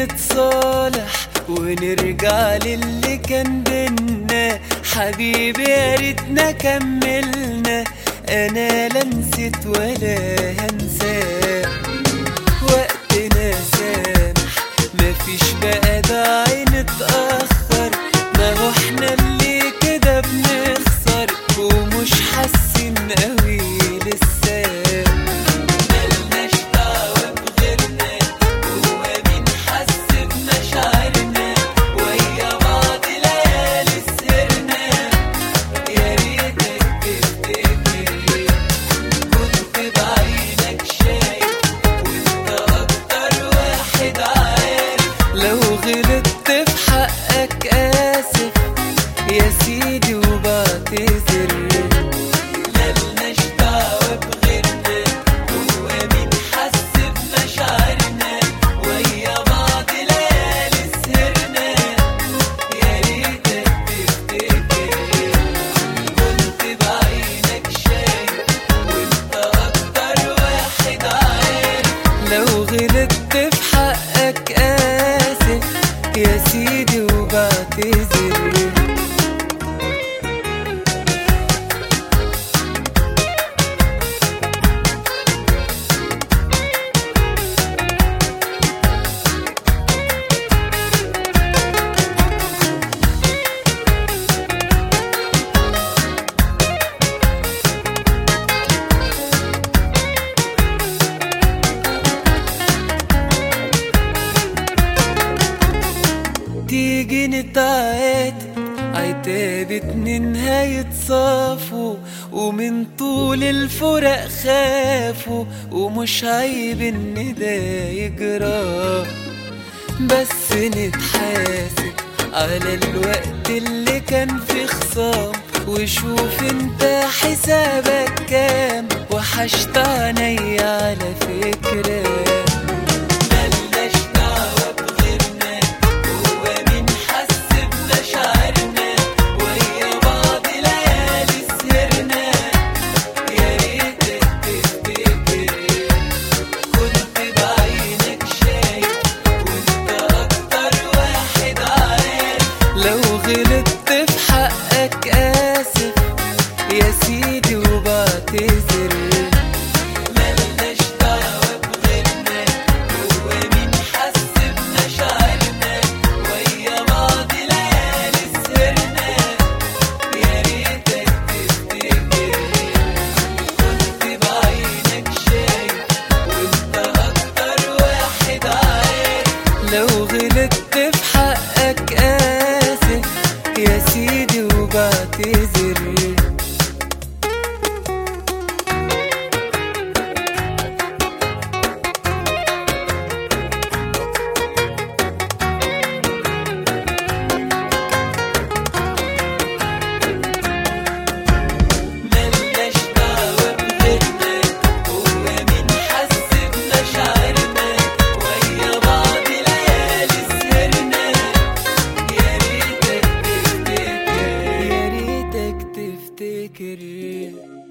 نتصالح ونرجع للي كان بينا حبيبي يا ريتنا كملنا انا لا نسيت ولا هنساه وقتنا سامح مفيش بقى داعي نتأخر ما هو احنا اللي كده بنخسر ومش حاسين قوي لسه ملناش دعوة بغيرنا هو مين حس بمشاعرنا ويا بعض ليالي سهرنا يا ريتك تفتكر كنت بعينك شايف وانت اكتر واحد عارف لو غلطت في حقك اسف يا سيدي وبعتذر ملناش دعوة بغيرنا هو مين حس بمشاعرنا ويا بعض ليالي سهرنا يا ريتك تفتكر كنت بعينك شايف وانت اكتر واحد عارف لو غلطت في حقك اسف يا سيدي وبعتذر تيجي نتعاتب عتاب اتنين هيتصافوا ومن طول الفرق خافوا ومش عيب ان ده يجرى بس نتحاسب على الوقت اللي كان في خصام وشوف انت حسابك كام وحشت عيني على فكرة ملناش دعوة بغيرنا هو مين حس بمشاعرنا ويا بعض ليالي سهرنا يا ريتك تفتكر كنت بعينك شايف وانت اكتر واحد عارف لو غلطت في حقك اسف يا سيدي وبعتذر ملناش دعوة بغيرنا هو مين حس بمشاعرنا ويا بعض ليالي سهرنا يا ريتك تفتكر كنت بعينك شايف وانت اكتر واحد عارف لو غلطت في حقك اسف يا سيدي وبعتذر ملناش دعوة بغيرنا هو مين حس بمشاعرنا ويا بعض ليالي سهرنا يا ريتك تفتكر يا ريتك تفتكر